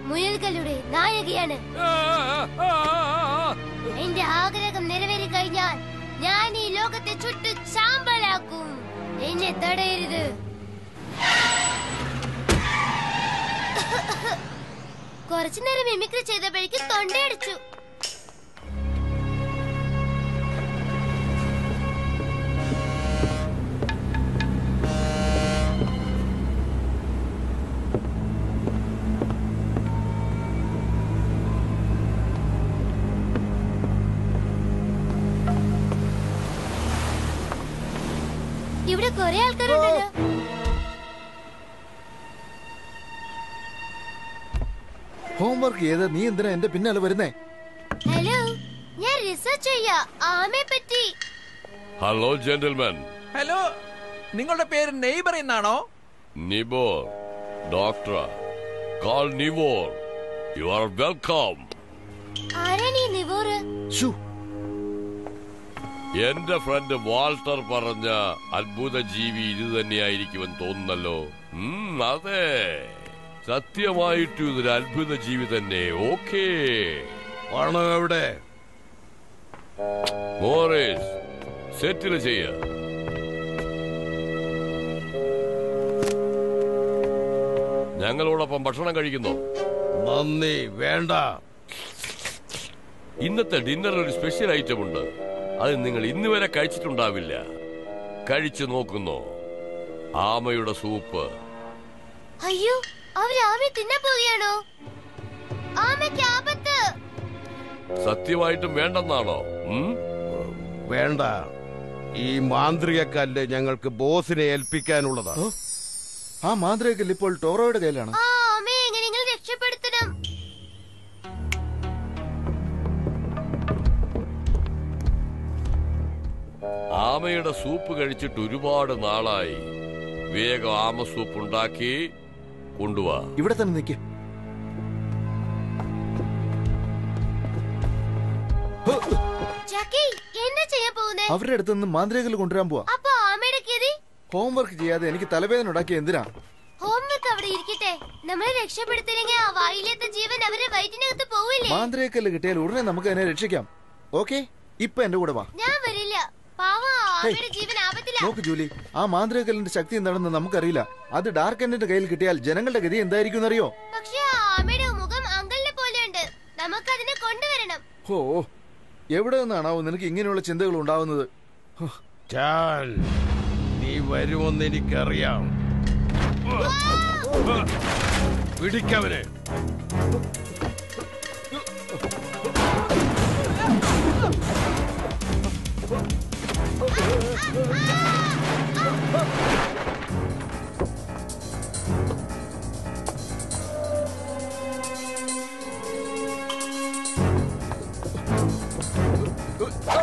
മുയൽകളുടെ നായകയാണ് എന്റെ ആഗ്രഹം നിറവേറി കഴിഞ്ഞാൽ ഞാൻ ഈ ലോകത്തെ ചുട്ട് ചാമ്പലാക്കും എന്നെ തടയരുത് കുറച്ചു നേരം മിമിക്രി ചെയ്തപ്പോഴേക്കും തൊണ്ടയടിച്ചു ഇവിടെ കുറെ ആൾക്കാരുണ്ടല്ലോ ഹോംവർക്ക് ചെയ്ത് നീ എന്തിനാ എന്റെ പിന്നാലെ വരുന്നേ ഹലോ ഞാൻ റിസർച്ച് ചെയ്യാ ആമയെ പറ്റി ഹലോ ജെന്റിൽമാൻ ഹലോ നിങ്ങളുടെ പേര് നെയ്ബർ എന്നാണോ നിബോർ ഡോക്ടർ കോൾ നിവോർ യു ആർ വെൽക്കം ആരാണ് ഈ നിവോറ് ഷൂ എന്റെ ഫ്രണ്ട് വാൾട്ടർ പറഞ്ഞ അത്ഭുത ജീവി ഇത് തന്നെയായിരിക്കുമെന്ന് തോന്നുന്നല്ലോ ഉം, അതെ സത്യമായിട്ടും ഇതൊരു അത്ഭുത ജീവി തന്നെ ഓക്കേ പണം എവിടെ മോറിസ് സെറ്റിൽ ചെയ്യ ഞങ്ങളോടൊപ്പം ഭക്ഷണം കഴിക്കുന്നു നന്ദി വേണ്ട ഇന്നത്തെ ഡിന്നർ ഒരു സ്പെഷ്യൽ ഐറ്റം ഉണ്ട് അത് നിങ്ങൾ ഇന്ന് വരെ കഴിച്ചിട്ടുണ്ടാവില്ല കഴിച്ചു നോക്കുന്നു ആമയുടെ സൂപ്പ് അയ്യോ അവര് ആമയെ തിന്നാൻ പോവുകയാണോ ആമയ്ക്ക് ആപത്ത് സത്യമായിട്ടും വേണ്ടെന്നാണോ ഉം? വേണ്ട ഈ മാന്ത്രിക കല്ല് ഞങ്ങൾക്ക് ബോസിനെ ഏൽപ്പിക്കാനുള്ളതാ ഓ, ആ മാന്ത്രികൽ ഇപ്പോൾ ടോറോയുടെ കയ്യിലാണ് ആ ആമയെ എങ്ങനെയെങ്കിലും രക്ഷപ്പെടുത്തണം ആമയുടെ സൂപ്പ് കഴിച്ചിട്ട് ഒരുപാട് നാളായി വേഗം ആമ സൂപ്പ് ഉണ്ടാക്കി കൊണ്ടുവാ ഇവിടെ തന്നെ നിൽക്ക് ജാക്കി എന്താ ചെയ്യാൻ പോകുന്നേ അവരുടെ അടുത്ത് നിന്ന് മാന്ത്രികൽ കൊണ്ടുവരാൻ പോവാ അപ്പൊ ആമയുടെ ഗതി ഹോംവർക്ക് ചെയ്യാതെ എനിക്ക് തലവേദന ഉണ്ടാക്കിയ എന്തിനാ ഹോംവർക്ക് അവിടെ ഇരിക്കട്ടെ നമ്മളെ രക്ഷപ്പെടുത്തില്ലെങ്കിൽ ആ വായിലെത്ത ജീവൻ അവരുടെ വയറ്റിനകത്ത് പോവില്ലേ മാന്ത്രികക്കല്ല് കിട്ടിയാൽ ഉടനെ നമുക്ക് അതിനെ രക്ഷിക്കാം ഓക്കെ ഇപ്പൊ എന്റെ കൂടെ വാ ഞാൻ വരില്ല പാവം ആ ആമയുടെ ജീവൻ ആപത്തില്ല നോക്ക് ജൂലി ആ മാന്ത്രികക്കല്ലിന്റെ ശക്തി എന്താണെന്ന് നമുക്കറിയില്ല അത് ഡാർക്ക് എൻഡിന്റെ കയ്യിൽ കിട്ടിയാൽ ജനങ്ങളുടെ ഗതി എന്തായിരിക്കും എന്നറിയോ പക്ഷെ ആ ആമയുടെ മുഖം അങ്കലിനെ പോലെയുണ്ട് നമുക്ക് അതിനെ കൊണ്ടുവരണം ഓ എവിടെ നിന്നാണാവോ നിനക്ക് ഇങ്ങനെയുള്ള ചിന്തകൾ ഉണ്ടാവുന്നത് ഹോ, ചാൻ നീ വരുമെന്ന് എനിക്കറിയാം പിടിക്കവനെ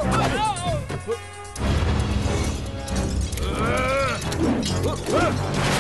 ആ